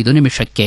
ಐದು ನಿಮಿಷಕ್ಕೆ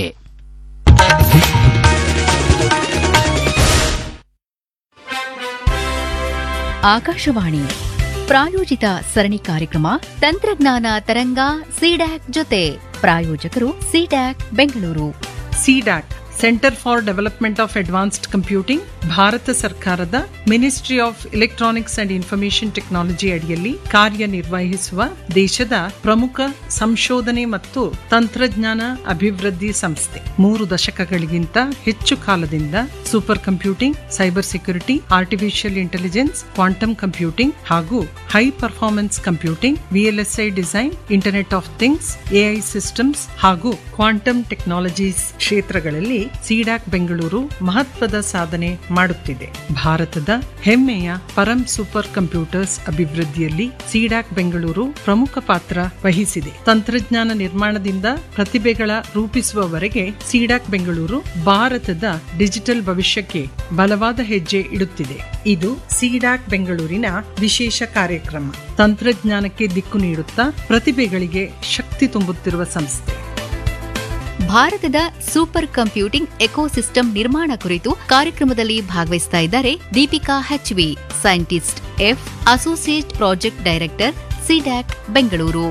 ಆಕಾಶವಾಣಿ ಪ್ರಾಯೋಜಿತ ಸರಣಿ ಕಾರ್ಯಕ್ರಮ ತಂತ್ರಜ್ಞಾನ ತರಂಗ ಸಿಡ್ಯಾಕ್ ಜೊತೆ ಪ್ರಾಯೋಜಕರು CDAC Bengaluru CDAC centre for development of advanced computing ಭಾರತ ಸರ್ಕಾರದ ministry of electronics and information technology ಅಡಿಯಲ್ಲಿ ಕಾರ್ಯನಿರ್ವಹಿಸುವ ದೇಶದ ಪ್ರಮುಖ ಸಂಶೋಧನೆ ಮತ್ತು ತಂತ್ರಜ್ಞಾನ ಅಭಿವೃದ್ಧಿ ಸಂಸ್ಥೆ ಮೂರು ದಶಕಗಳಿಗಿಂತ ಹೆಚ್ಚು ಕಾಲದಿಂದ super computing cyber security artificial intelligence quantum computing ಹಾಗೂ high performance computing VLSI design internet of things AI systems ಹಾಗೂ ಕ್ವಾಂಟಮ್ ಟೆಕ್ನಾಲಜೀಸ್ ಕ್ಷೇತ್ರಗಳಲ್ಲಿ ಸಿಡಾಕ್ ಬೆಂಗಳೂರು ಮಹತ್ವದ ಸಾಧನೆ ಮಾಡುತ್ತಿದೆ ಭಾರತದ ಹೆಮ್ಮೆಯ ಪರಂ ಸೂಪರ್ ಕಂಪ್ಯೂಟರ್ಸ್ ಅಭಿವೃದ್ಧಿಯಲ್ಲಿ ಸಿಡಾಕ್ ಬೆಂಗಳೂರು ಪ್ರಮುಖ ಪಾತ್ರ ವಹಿಸಿದೆ ತಂತ್ರಜ್ಞಾನ ನಿರ್ಮಾಣದಿಂದ ಪ್ರತಿಭೆಗಳ ರೂಪಿಸುವವರೆಗೆ ಸಿಡಾಕ್ ಬೆಂಗಳೂರು ಭಾರತದ ಡಿಜಿಟಲ್ ಭವಿಷ್ಯಕ್ಕೆ ಬಲವಾದ ಹೆಜ್ಜೆ ಇಡುತ್ತಿದೆ ಇದು ಸಿಡಾಕ್ ಬೆಂಗಳೂರಿನ ವಿಶೇಷ ಕಾರ್ಯಕ್ರಮ ತಂತ್ರಜ್ಞಾನಕ್ಕೆ ದಿಕ್ಕು ನೀಡುತ್ತಾ ಪ್ರತಿಭೆಗಳಿಗೆ ಶಕ್ತಿ ತುಂಬುತ್ತಿರುವ ಸಂಸ್ಥೆ ಭಾರತದ ಸೂಪರ್ ಕಂಪ್ಯೂಟಿಂಗ್ ಎಕೋಸಿಸ್ಟಮ್ ನಿರ್ಮಾಣ ಕುರಿತು ಕಾರ್ಯಕ್ರಮದಲ್ಲಿ ಭಾಗವಹಿಸ್ತಾ ಇದ್ದಾರೆ Deepika H V scientist F associate project director CDAC Bengaluru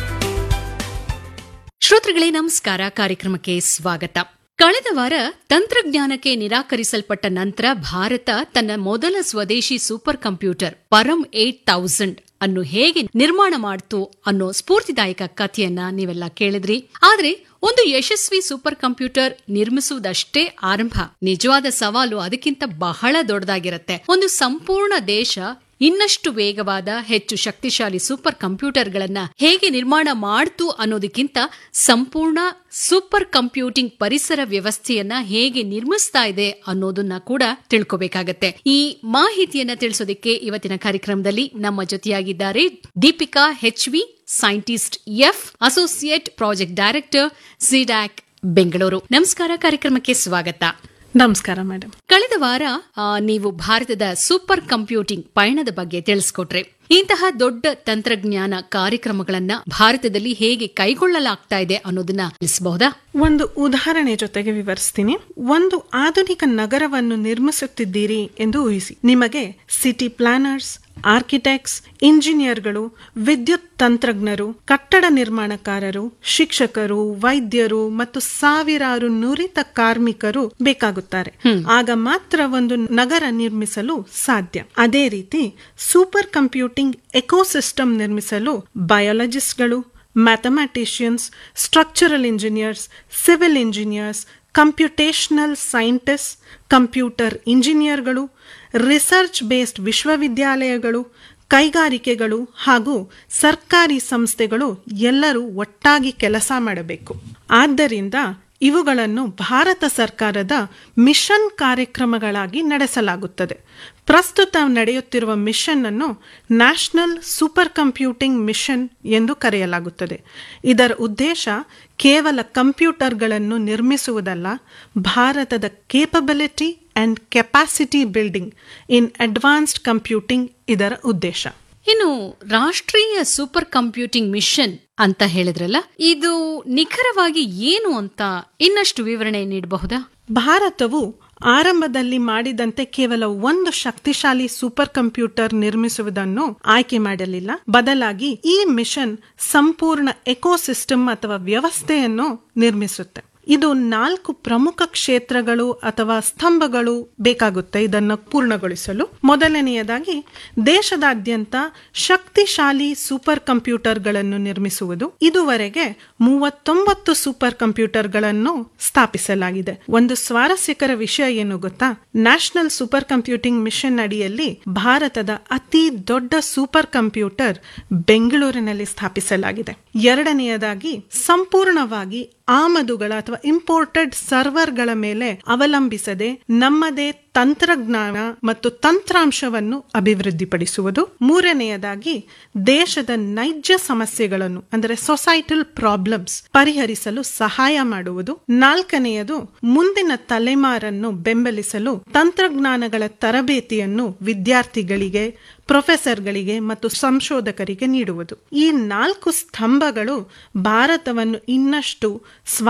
ಶ್ರೋತೃಗಳೇ ನಮಸ್ಕಾರ ಕಾರ್ಯಕ್ರಮಕ್ಕೆ ಸ್ವಾಗತ ಕಳೆದ ವಾರ ತಂತ್ರಜ್ಞಾನಕ್ಕೆ ನಿರಾಕರಿಸಲ್ಪಟ್ಟ ನಂತರ ಭಾರತ ತನ್ನ ಮೊದಲ ಸ್ವದೇಶಿ super computer Param eight thousand ಅನ್ನು ಹೇಗೆ ನಿರ್ಮಾಣ ಮಾಡ್ತು ಅನ್ನೋ ಸ್ಫೂರ್ತಿದಾಯಕ ಕಥೆಯನ್ನ ನೀವೆಲ್ಲ ಕೇಳಿದ್ರಿ ಆದ್ರೆ ಒಂದು ಯಶಸ್ವಿ ಸೂಪರ್ ಕಂಪ್ಯೂಟರ್ ನಿರ್ಮಿಸುವುದಷ್ಟೇ ಆರಂಭ ನಿಜವಾದ ಸವಾಲು ಅದಕ್ಕಿಂತ ಬಹಳ ದೊಡ್ಡದಾಗಿರುತ್ತೆ ಒಂದು ಸಂಪೂರ್ಣ ದೇಶ ಇನ್ನಷ್ಟು ವೇಗವಾದ ಹೆಚ್ಚು ಶಕ್ತಿಶಾಲಿ ಸೂಪರ್ ಕಂಪ್ಯೂಟರ್ಗಳನ್ನ ಹೇಗೆ ನಿರ್ಮಾಣ ಮಾಡ್ತು ಅನ್ನೋದಕ್ಕಿಂತ ಸಂಪೂರ್ಣ ಸೂಪರ್ ಕಂಪ್ಯೂಟಿಂಗ್ ಪರಿಸರ ವ್ಯವಸ್ಥೆಯನ್ನ ಹೇಗೆ ನಿರ್ಮಿಸ್ತಾ ಇದೆ ಅನ್ನೋದನ್ನ ಕೂಡ ತಿಳ್ಕೋಬೇಕಾಗತ್ತೆ ಈ ಮಾಹಿತಿಯನ್ನ ತಿಳಿಸೋದಕ್ಕೆ ಇವತ್ತಿನ ಕಾರ್ಯಕ್ರಮದಲ್ಲಿ ನಮ್ಮ ಜೊತೆಯಾಗಿದ್ದಾರೆ Deepika H V scientist F associate project director CDAC Bengaluru ನಮಸ್ಕಾರ ಕಾರ್ಯಕ್ರಮಕ್ಕೆ ಸ್ವಾಗತ ನಮಸ್ಕಾರ ಮೇಡಮ್ ಕಳೆದ ವಾರ ಆ, ನೀವು ಭಾರತದ ಸೂಪರ್ ಕಂಪ್ಯೂಟಿಂಗ್ ಪಯಣದ ಬಗ್ಗೆ ತಿಳಿಸ್ಕೊಟ್ರೆ ಇಂತಹ ದೊಡ್ಡ ತಂತ್ರಜ್ಞಾನ ಕಾರ್ಯಕ್ರಮಗಳನ್ನ ಭಾರತದಲ್ಲಿ ಹೇಗೆ ಕೈಗೊಳ್ಳಲಾಗ್ತಾ ಇದೆ ಅನ್ನೋದನ್ನ ತಿಳಿಸಬಹುದಾ ಒಂದು ಉದಾಹರಣೆ ಜೊತೆಗೆ ವಿವರಿಸ್ತೀನಿ ಒಂದು ಆಧುನಿಕ ನಗರವನ್ನು ನಿರ್ಮಿಸುತ್ತಿದ್ದೀರಿ ಎಂದು ಊಹಿಸಿ ನಿಮಗೆ ಸಿಟಿ ಪ್ಲಾನರ್ಸ್ ಆರ್ಕಿಟೆಕ್ಟ್ಸ್ ಇಂಜಿನಿಯರ್ಗಳು ವಿದ್ಯುತ್ ತಂತ್ರಜ್ಞರು ಕಟ್ಟಡ ನಿರ್ಮಾಣಕಾರರು ಶಿಕ್ಷಕರು ವೈದ್ಯರು ಮತ್ತು ಸಾವಿರಾರು ನುರಿತ ಕಾರ್ಮಿಕರು ಬೇಕಾಗುತ್ತಾರೆ ಆಗ ಮಾತ್ರ ಒಂದು ನಗರ ನಿರ್ಮಿಸಲು ಸಾಧ್ಯ ಅದೇ ರೀತಿ ಸೂಪರ್ ಕಂಪ್ಯೂಟಿಂಗ್ ಎಕೋಸಿಸ್ಟಮ್ ನಿರ್ಮಿಸಲು ಬಯಾಲಜಿಸ್ಟ್ಗಳು mathematicians structural engineers civil engineers computational scientist computer ಇಂಜಿನಿಯರ್ಗಳು ರಿಸರ್ಚ್ ಬೇಸ್ಡ್ ವಿಶ್ವವಿದ್ಯಾಲಯಗಳು ಕೈಗಾರಿಕೆಗಳು ಹಾಗೂ ಸರ್ಕಾರಿ ಸಂಸ್ಥೆಗಳು ಎಲ್ಲರೂ ಒಟ್ಟಾಗಿ ಕೆಲಸ ಮಾಡಬೇಕು ಆದ್ದರಿಂದ ಇವುಗಳನ್ನು ಭಾರತ ಸರ್ಕಾರದ ಮಿಷನ್ ಕಾರ್ಯಕ್ರಮಗಳಾಗಿ ನಡೆಸಲಾಗುತ್ತದೆ ಪ್ರಸ್ತುತ ನಡೆಯುತ್ತಿರುವ ಮಿಷನ್ ಅನ್ನು ನ್ಯಾಷನಲ್ ಸೂಪರ್ ಕಂಪ್ಯೂಟಿಂಗ್ ಮಿಷನ್ ಎಂದು ಕರೆಯಲಾಗುತ್ತದೆ ಇದರ ಉದ್ದೇಶ ಕೇವಲ ಕಂಪ್ಯೂಟರ್ಗಳನ್ನು ನಿರ್ಮಿಸುವುದಲ್ಲ ಭಾರತದ capability and capacity building in advanced computing ಇದರ ಉದ್ದೇಶ ಇನ್ನು ರಾಷ್ಟ್ರೀಯ ಸೂಪರ್ ಕಂಪ್ಯೂಟಿಂಗ್ ಮಿಷನ್ ಅಂತ ಹೇಳಿದ್ರಲ್ಲ ಇದು ನಿಖರವಾಗಿ ಏನು ಅಂತ ಇನ್ನಷ್ಟು ವಿವರಣೆ ನೀಡಬಹುದಾ ಭಾರತವು ಆರಂಭದಲ್ಲಿ ಮಾಡಿದಂತೆ ಕೇವಲ ಒಂದು ಶಕ್ತಿಶಾಲಿ ಸೂಪರ್ ಕಂಪ್ಯೂಟರ್ ನಿರ್ಮಿಸುವುದನ್ನು ಆಯ್ಕೆ ಮಾಡಲಿಲ್ಲ ಬದಲಾಗಿ ಈ ಮಿಷನ್ ಸಂಪೂರ್ಣ ಎಕೋಸಿಸ್ಟಮ್ ಅಥವಾ ವ್ಯವಸ್ಥೆಯನ್ನು ನಿರ್ಮಿಸುತ್ತೆ ಇದು ನಾಲ್ಕು ಪ್ರಮುಖ ಕ್ಷೇತ್ರಗಳು ಅಥವಾ ಸ್ತಂಭಗಳು ಬೇಕಾಗುತ್ತೆ ಇದನ್ನು ಪೂರ್ಣಗೊಳಿಸಲು ಮೊದಲನೆಯದಾಗಿ ದೇಶದಾದ್ಯಂತ ಶಕ್ತಿಶಾಲಿ ಸೂಪರ್ ಕಂಪ್ಯೂಟರ್ಗಳನ್ನು ನಿರ್ಮಿಸುವುದು ಇದುವರೆಗೆ ಮೂವತ್ತೊಂಬತ್ತು ಸೂಪರ್ ಕಂಪ್ಯೂಟರ್ಗಳನ್ನು ಸ್ಥಾಪಿಸಲಾಗಿದೆ ಒಂದು ಸ್ವಾರಸ್ಯಕರ ವಿಷಯ ಏನು ಗೊತ್ತಾ ನ್ಯಾಷನಲ್ ಸೂಪರ್ ಕಂಪ್ಯೂಟಿಂಗ್ ಮಿಷನ್ ಅಡಿಯಲ್ಲಿ ಭಾರತದ ಅತಿ ದೊಡ್ಡ ಸೂಪರ್ ಕಂಪ್ಯೂಟರ್ ಬೆಂಗಳೂರಿನಲ್ಲಿ ಸ್ಥಾಪಿಸಲಾಗಿದೆ ಎರಡನೆಯದಾಗಿ ಸಂಪೂರ್ಣವಾಗಿ ಆಮದುಗಳ ಅಥವಾ ಇಂಪೋರ್ಟೆಡ್ ಸರ್ವರ್ಗಳ ಮೇಲೆ ಅವಲಂಬಿಸದೆ ನಮ್ಮದೇ ತಂತ್ರಜ್ಞಾನ ಮತ್ತು ತಂತ್ರಾಂಶವನ್ನು ಅಭಿವೃದ್ಧಿಪಡಿಸುವುದು ಮೂರನೆಯದಾಗಿ ದೇಶದ ನೈಜ ಸಮಸ್ಯೆಗಳನ್ನು ಅಂದರೆ ಸೊಸೈಟಲ್ ಪ್ರಾಬ್ಲಮ್ಸ್ ಪರಿಹರಿಸಲು ಸಹಾಯ ಮಾಡುವುದು ನಾಲ್ಕನೆಯದು ಮುಂದಿನ ತಲೆಮಾರನ್ನು ಬೆಂಬಲಿಸಲು ತಂತ್ರಜ್ಞಾನಗಳ ತರಬೇತಿಯನ್ನು ವಿದ್ಯಾರ್ಥಿಗಳಿಗೆ ಪ್ರೊಫೆಸರ್ಗಳಿಗೆ ಮತ್ತು ಸಂಶೋಧಕರಿಗೆ ನೀಡುವುದು ಈ ನಾಲ್ಕು ಸ್ತಂಭಗಳು ಭಾರತವನ್ನು ಇನ್ನಷ್ಟು ಸ್ವ